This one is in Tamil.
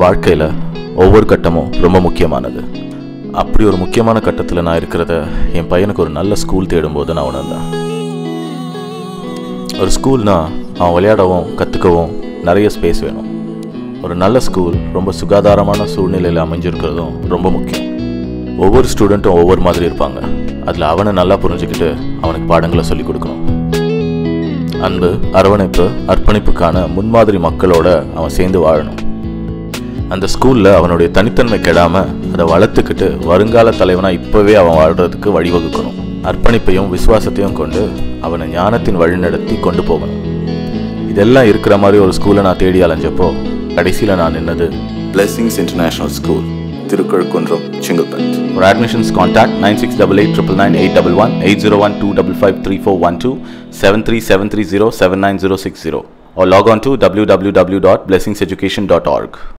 வாழ்க்கையில் ஒவ்வொரு கட்டமும் ரொம்ப முக்கியமானது அப்படி ஒரு முக்கியமான கட்டத்தில் நான் இருக்கிறத என் பையனுக்கு ஒரு நல்ல ஸ்கூல் தேடும்போது நான் உணர்ந்தேன் ஒரு ஸ்கூல்னா அவன் விளையாடவும் கற்றுக்கவும் நிறைய ஸ்பேஸ் வேணும் ஒரு நல்ல ஸ்கூல் ரொம்ப சுகாதாரமான சூழ்நிலையில் அமைஞ்சிருக்கிறதும் ரொம்ப முக்கியம் ஒவ்வொரு ஸ்டூடெண்ட்டும் ஒவ்வொரு மாதிரி இருப்பாங்க அதில் அவனை நல்லா புரிஞ்சுக்கிட்டு அவனுக்கு பாடங்களை சொல்லிக் கொடுக்கணும் அன்பு அரவணைப்பு அர்ப்பணிப்புக்கான முன்மாதிரி மக்களோட அவன் சேர்ந்து வாழணும் அந்த ஸ்கூலில் அவனுடைய தனித்தன்மை கெடாமல் அதை வளர்த்துக்கிட்டு வருங்கால தலைவனாக இப்போவே அவன் வாழ்கிறதுக்கு வழிவகுக்கணும் அர்ப்பணிப்பையும் விசுவாசத்தையும் கொண்டு அவனை ஞானத்தின் வழிநடத்தி கொண்டு போகணும் இதெல்லாம் இருக்கிற மாதிரி ஒரு ஸ்கூலை நான் தேடி அலைஞ்சப்போ கடைசியில் நான் நின்னது Blessings International School, Tirukazhukunram, Chingalpet. For admissions, contact 9688 801 255 3412 73730 79060 or log on to www.blessingseducation.org.